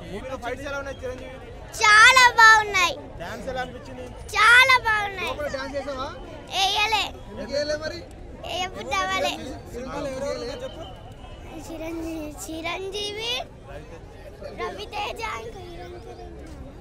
మూవీలో ఫైట్స్ ఎలా ఉన్నాయి చిరంజీవి చాలా బాగున్నాయి డాన్స్ ఎలా అనిపించింది చాలా బాగున్నాయి డాన్స్ చేసావా వేయలే ఎందుకు వేయలే మరి ఎప్పుడు అవ్వలే సినిమాలో ఎవరెవరు ఉన్నారో చెప్పు చిరంజీవి చిరంజీవి రవితేజ ఇంకా హీరోయిన్ పేరు ఏంటి?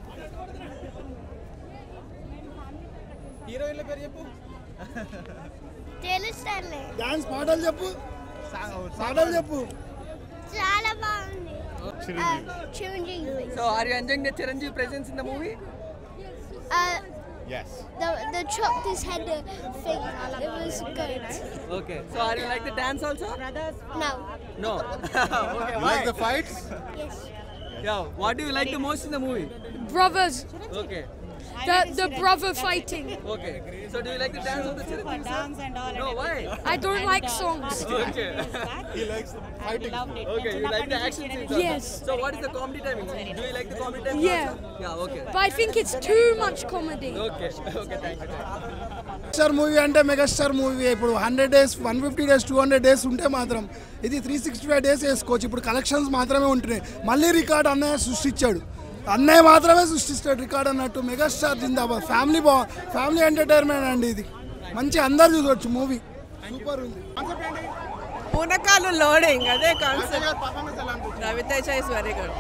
హీరోయిన్ల పేరు చెప్పు తెలుస్తారులే డాన్స్ పాటలు చెప్పు పాటలు చెప్పు చాలా బాగుంది ఆ, Chiranjeevi So are you enjoying the Chiranjeev presence in the movie? Uh, yes the the chopped his head uh, thing. It was good. Okay. So are you like the dance also? No. No. okay. Why? the fights Yes. Yeah. What do you like the most in the movie? brothers, Okay. the the brother fighting. Okay. So do you like the dance of the Chiranjeev? dance and all. No. Why? I don't like songs. Okay. he likes the fighting Okay. You like the action scenes? also? Yes. So what is the comedy timing? Do you like the comedy timing? Yeah. also? Yeah. Okay. But I think it's too much comedy. Okay. Okay. Thank you. Star movie అంటే megastar movie ఇప్పుడు hundred days one fifty days two hundred days ఉంటే మాత్రం ఇది three sixty five days వేసుకోవచ్చు ఇప్పుడు collections మాత్రమే ఉంటున్నాయి మళ్ళీ రికార్డ్ అన్నయ్య సృష్టించాడు అన్నయ్య మాత్రమే సృష్టిస్తాడు రికార్డ్ అన్నట్టు మెగాస్టార్ జిందాబాద్ ఫ్యామిలీ బా ఫ్యామిలీ ఎంటర్టైన్మెంట్ అండి ఇది మంచి అందరు చూడవచ్చు మూవీ సూపర్ ఉంది పూనకాలు లోడింగ్ అదే కాన్సెప్ట్ పర్ఫార్మెన్స్ ఎలా అనిపించింది రవితేజ ఇస్ వెరీ గుడ్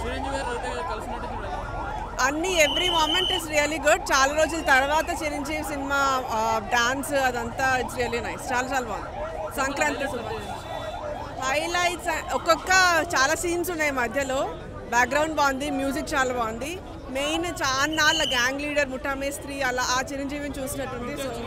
అన్ని every moment is really good చాలా రోజుల తర్వాత చిరంజీవి సినిమా డాన్స్ అదంతా ఇట్స్ రియలీ నైస్ చాలా చాలా బాగుంది సంక్రాంతి హైలైట్స్ ఒక్కొక్క చాలా సీన్స్ ఉన్నాయి మధ్యలో బ్యాక్గ్రౌండ్ బాగుంది మ్యూజిక్ చాలా బాగుంది మెయిన్ చాలా నాళ్ళ గ్యాంగ్ లీడర్ ముఠామేస్త్రి అలా ఆ చిరంజీవిని చూసినట్టుంది సో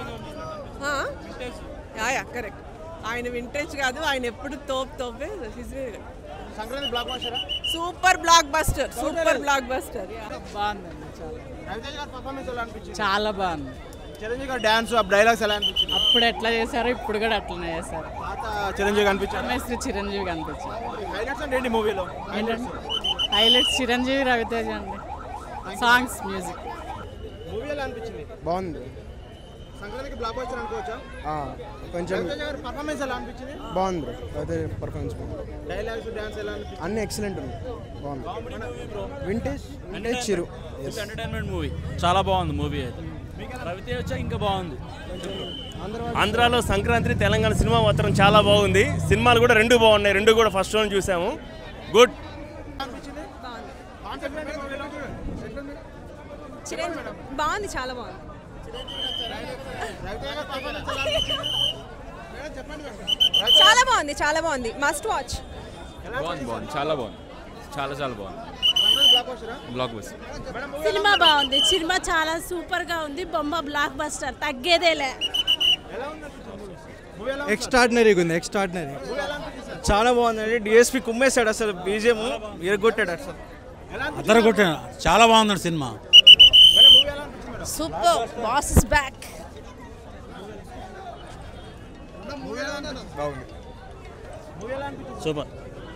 యా యా కరెక్ట్ ఆయన వింటేజ్ కాదు ఆయన ఎప్పుడు తోపు తోపే సంక్రాంతి బ్లాక్ బాస్టరా super blockbuster super blockbuster బాగుందండి చాలా రవితేజ గారి పర్ఫార్మెన్స్ ఎలా అనిపించింది చాలా బాగుంది చిరంజీవి గారి డాన్స్ ఆ డైలాగ్స్ ఎలా అనిపించింది అప్పుడు ఎట్లా చేశారో ఇప్పుడు కూడా అట్లనే చేశారు పాత చిరంజీవి కనిపించారు రమేష్ చిరంజీవి కనిపించారు హైలైట్స్ అంటే ఏంటి మూవీలో ఏంటంటే హైలైట్స్ చిరంజీవి రవితేజ అండి సాంగ్స్ మ్యూజిక్ మూవీ ఎలా అనిపించింది బాగుంది సంక్రాంతికి బ్లాక్ బాస్టర్ అనుకోవచ్చా కొంచెం రవితేజ గారి పర్ఫార్మెన్స్ ఎలా అనిపించింది బాగుంది బ్రో అదే పర్ఫార్మెన్స్ బాగుంది డైలాగ్స్ డాన్స్ ఎలా అనిపించింది అన్ని ఎక్సలెంట్ ఉంది బాగుంది vintage vintage Chiru entertainment movie చాలా బాగుంది మూవీ అయితే రవితేజ వచ్చా ఇంకా బాగుంది ఆంధ్రాలో సంక్రాంతి తెలంగాణ సినిమా మాత్రం చాలా బాగుంది సినిమాలు కూడా రెండు బాగున్నాయి రెండు కూడా ఫస్ట్ రోజు చూసాము గుడ్ బాగుంది చాలా బాగుంది చాలా బాగుంది చాలా బాగుంది మస్ట్ వాచ్ బాగుంది బాగుంది చాలా బాగుంది చాలా చాలా బాగుంది బ్లాక్ బస్ సినిమా బాగుంది సినిమా చాలా సూపర్ గా ఉంది బొమ్మ బ్లాక్ బస్టర్ తగ్గేదేలే ఎక్స్ట్రాడినరీగా ఉంది ఎక్స్ట్రాడినరీ చాలా బాగుందండి డిఎస్పి కుమ్మేశాడు అసలు బీజిఎం ఇరగొట్టాడు అసలు అద్దరు కొట్టాను చాలా బాగుంది cinema super boss is back super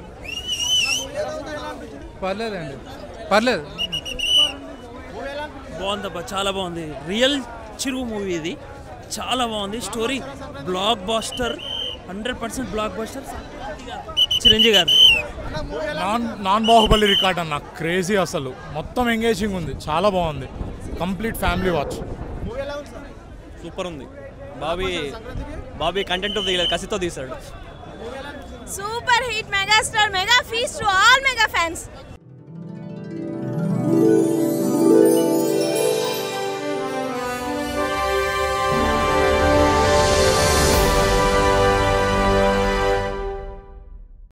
పర్లేదండి పర్లేదు బాగుందబ్బా చాలా బాగుంది రియల్ చిరువు మూవీ ఇది చాలా బాగుంది story blockbuster hundred percent blockbuster Chiranjeevi garu non non Baahubali record అన్న క్రేజీ అసలు మొత్తం ఎంగేజింగ్ ఉంది చాలా బాగుంది కంప్లీట్ ఫ్యామిలీ వాచ్ సూపర్ ఉంది బాబీ బాబీ కంటెంట్ తీయలేదు కసితో తీశాడు super hit megastar mega feast to all mega fans